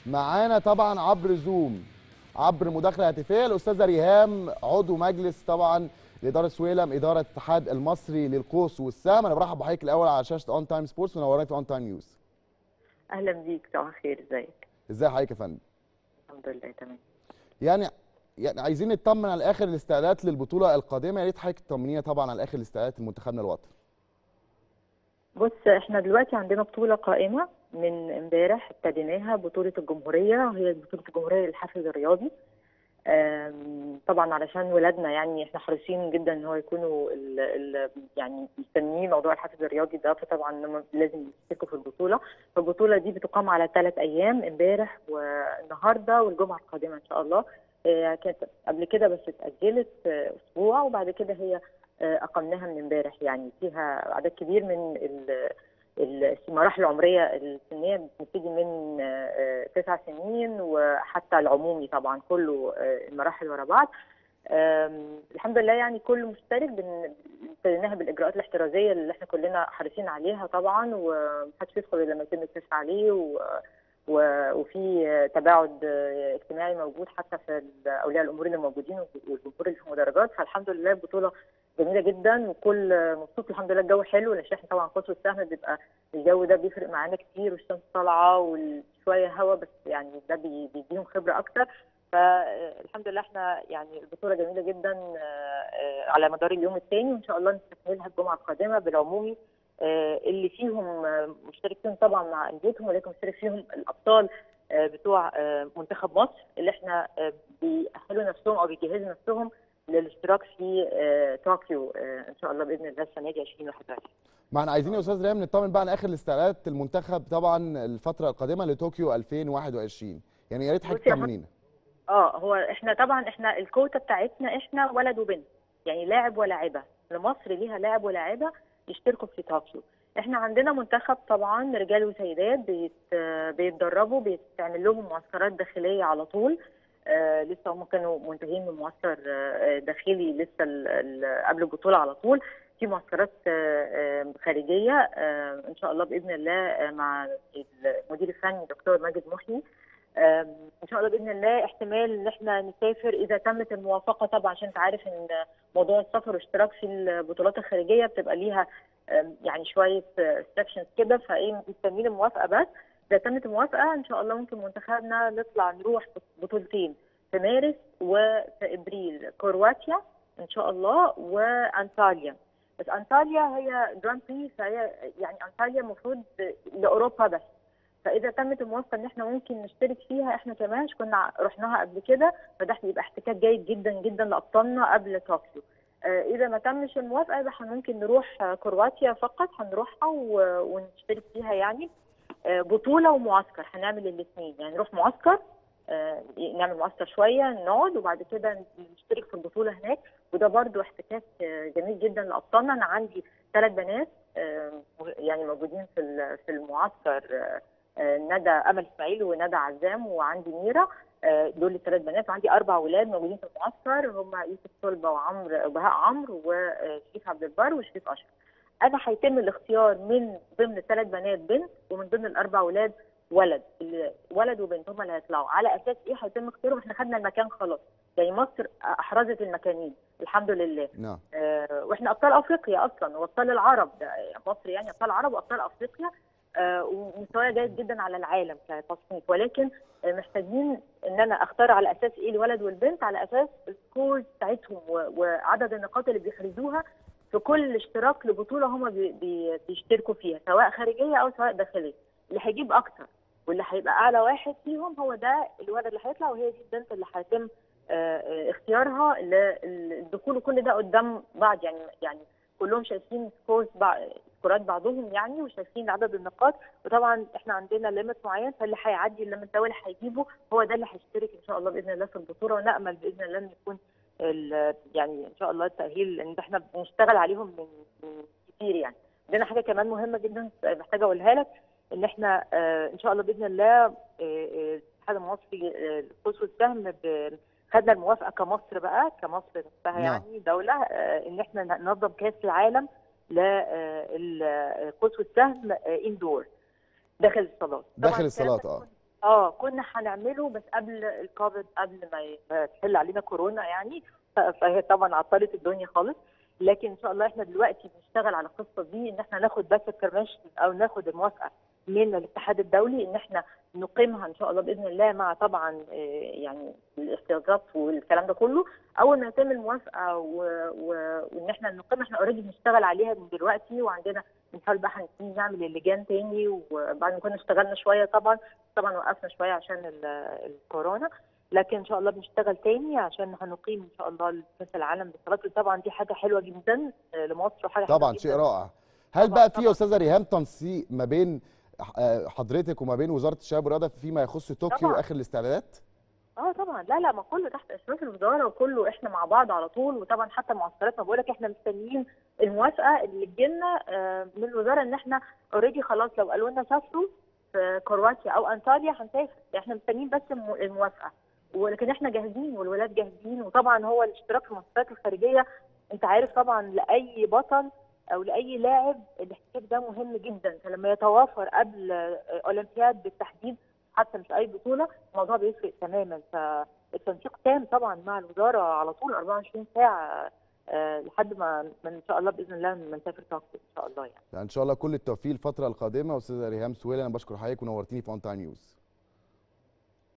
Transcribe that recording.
معانا طبعا عبر زوم عبر مداخله هاتفيه الاستاذه ريهام عضو مجلس طبعا لاداره سويلم اداره الاتحاد المصري للقوس والسهم انا برحب بحضرتك الاول على شاشه اون تايم سبورتس ونوراني في اون تايم نيوز اهلا بيك صباح الخير ازيك ازاي حضرتك يا فندم الحمد لله تمام يعني يعني عايزين نطمن على اخر الاستعدادات للبطوله القادمه يا ريت حضرتك تطمنينا طبعا على اخر الاستعدادات لمنتخبنا الوطني بص احنا دلوقتي عندنا بطوله قائمه من امبارح ابتديناها بطوله الجمهوريه وهي بطوله الجمهوريه للحافز الرياضي آم، طبعا علشان ولادنا يعني احنا حريصين جدا ان هو يكونوا ال ال يعني مستنيين موضوع الحافز الرياضي ده فطبعا هم لازم يشتركوا في البطوله فالبطوله دي بتقام على ثلاث ايام امبارح والنهارده والجمعه القادمه ان شاء الله هي كانت قبل كده بس اتاجلت آه، اسبوع وبعد كده هي آه، اقمناها من امبارح يعني فيها عدد كبير من ال- ال- المراحل العمريه السنيه بتبتدي من آه، آه، تسع سنين وحتى العمومي طبعا كله آه، المراحل ورا بعض آم، الحمد لله يعني كل مشترك بن- ابتديناها بالاجراءات الاحترازيه اللي احنا كلنا حريصين عليها طبعا ومحدش يدخل الا لما يتم الكشف عليه و و- وفي تباعد اجتماعي موجود حتى في اولياء الامور اللي موجودين والجمهور اللي في المدرجات فالحمد لله البطوله جميله جدا وكل مبسوط الحمد لله الجو حلو لان احنا طبعا قوس السهم بيبقى الجو ده بيفرق معانا كتير والشمس طالعه وشويه هوا بس يعني ده بي- بيديهم خبره اكتر فالحمد لله احنا يعني البطوله جميله جدا آه، آه، على مدار اليوم الثاني وان شاء الله نستكملها الجمعه القادمه بالعمومي آه، اللي فيهم آه، مشترك فيهم طبعا مع انديتهم ولكن مشترك فيهم الابطال آه، بتوع آه، منتخب مصر اللي احنا آه، بيأهلوا نفسهم او بيجهزوا نفسهم للاشتراك في آه، طوكيو آه، ان شاء الله باذن الله السنه دي 2021 ما احنا عايزين يا استاذ ريهام نطمن بقى على اخر الاستعدادات المنتخب طبعا الفتره القادمه لطوكيو 2021 يعني يا ريت حضرتك بصي يا تطمنينا اه هو احنا طبعا احنا الكوتا بتاعتنا احنا ولد وبنت يعني لاعب ولاعبه لمصر ليها لاعب ولاعبه يشتركوا في طوكيو احنا عندنا منتخب طبعا رجال وسيدات بيت بيتدربوا بيتعمل لهم معسكرات داخليه على طول آه لسه هم كانوا منتهين من معسكر آه داخلي لسه ال- ال- قبل البطوله على طول في معسكرات آه آه خارجيه آه ان شاء الله باذن الله آه مع المدير الفني دكتور ماجد محيي آم، ان شاء الله باذن الله احتمال ان احنا نسافر اذا تمت الموافقه طبعا عشان انت عارف ان موضوع السفر والاشتراك في البطولات الخارجيه بتبقى ليها آم، يعني شويه ريستريكشنز كده فايه مستنيين الموافقه بس اذا تمت الموافقه ان شاء الله ممكن منتخبنا نطلع نروح بطولتين في مارس وفي ابريل كرواتيا ان شاء الله وانطاليا بس انطاليا هي جراند بري فهي يعني انطاليا المفروض لاوروبا بس فاذا تمت الموافقه ان احنا ممكن نشترك فيها احنا كمان مش كنا رحناها قبل كده فده هيبقى احتكاك جيد جدا جدا لابطالنا قبل طوكيو آه، اذا ما تمش الموافقه يبقى إحنا ممكن نروح آه، كرواتيا فقط هنروحها و- ونشترك فيها يعني آه، بطوله ومعسكر هنعمل الاثنين يعني نروح معسكر آه، نعمل معسكر شويه نقعد وبعد كده نشترك في البطوله هناك وده برضو احتكاك آه، جميل جدا لابطالنا انا عندي ثلاث بنات آه، يعني موجودين في ال- في المعسكر آه، آه، ندى امل اسماعيل وندى عزام وعندي ميرا آه، دول الثلاث بنات وعندي اربع اولاد موجودين في المعسكر هم يوسف صلبه وعمرو وبهاء عمرو وشريف عبد البر وشريف اشرف انا هيتم الاختيار من ضمن الثلاث بنات بنت ومن ضمن الاربع اولاد ولد اللي- ولد وبنت هم اللي هيطلعوا على اساس ايه هيتم اختيارهم احنا خدنا المكان خلاص يعني مصر احرزت المكانين الحمد لله نعم آه، واحنا ابطال افريقيا اصلا وابطال العرب ده مصر يعني ابطال العرب وابطال افريقيا آه، ومستواها جيد جدا على العالم كتصنيف ولكن آه، محتاجين ان انا اختار على اساس ايه الولد والبنت على اساس السكورز بتاعتهم و- وعدد النقاط اللي بيحرزوها في كل اشتراك لبطوله هم بي بي بيشتركوا فيها سواء خارجيه او سواء داخليه اللي هيجيب اكتر واللي هيبقى اعلى واحد فيهم هو ده الولد اللي هيطلع وهي دي البنت اللي هيتم آه، آه، اختيارها للدخول وكل ده قدام بعض يعني يعني كلهم شايفين سكورز بعض سكورات بعضهم يعني وشايفين عدد النقاط وطبعا احنا عندنا ليميت معين فاللي هيعدي الليميت ده واللي هيجيبه هو ده اللي هيشترك ان شاء الله باذن الله في البطوله ونامل باذن الله ان يكون ال- يعني ان شاء الله التاهيل ان احنا بنشتغل عليهم من من كتير يعني عندنا حاجه كمان مهمه جدا محتاجه اقولها لك ان احنا آه، ان شاء الله باذن الله آه، آه، الاتحاد المصري آه، للقوس والسهم ب- خدنا الموافقه كمصر بقى كمصر نفسها نعم. يعني دوله آه، ان احنا ننظم كاس العالم للقوس والسهم اندور داخل الصالات داخل طبعاً الصالات، الكلام ده آه. كله- اه كنا هنعمله بس قبل الكوفيد قبل ما ي- ما تحل علينا كورونا يعني ف- فهي طبعا عطلت الدنيا خالص لكن ان شاء الله احنا دلوقتي بنشتغل على القصه دي ان احنا ناخد بس البرميشن او ناخد الموافقه من الاتحاد الدولي ان احنا نقيمها ان شاء الله باذن الله مع طبعا آه، يعني الاحتياطات والكلام ده كله اول ما يتم الموافقه و- و- وان احنا نقيمها احنا اوريدي بنشتغل عليها من دلوقتي وعندنا بنحاول بقى هنبتدي نعمل اللجان تاني وبعد ما كنا اشتغلنا شويه طبعا طبعا وقفنا شويه عشان ال- الكورونا لكن ان شاء الله بنشتغل تاني عشان هنقيم ان شاء الله كاس العالم للصالات طبعا دي حاجه حلوه جدا آه، لمصر وحاجه حلوة طبعا جداً. شيء رائع هل طبعاً، بقى في يا طبعاً. استاذه ريهام تنسيق ما بين آه، حضرتك وما بين وزاره الشباب والرياضه فيما يخص طوكيو طبعاً. واخر الاستعدادات اه طبعا لا لا ما كله تحت اشراف الوزاره وكله احنا مع بعض على طول وطبعا حتى المعسكرات ما بقول لك احنا مستنيين الموافقه اللي تجيلنا آه، من الوزاره ان احنا اوريدي خلاص لو قالوا لنا سافروا في كرواتيا او انطاليا هنسافر احنا مستنيين بس الم- الموافقه ولكن احنا جاهزين والولاد جاهزين وطبعا هو الاشتراك في المعسكرات الخارجيه انت عارف طبعا لاي بطل او لاي لاعب الاحتكاك ده مهم جدا فلما يتوافر قبل آه، اولمبياد بالتحديد حتى مش اي بطوله الموضوع بيفرق تماما فالتنسيق تام طبعا مع الوزاره على طول 24 ساعه آه، لحد ما ما ان شاء الله باذن الله ما نسافر طوكيو ان شاء الله يعني يعني ان شاء الله كل التوفيق الفتره القادمه استاذه ريهام سويلة انا بشكر حضرتك ونورتيني في اون تايم نيوز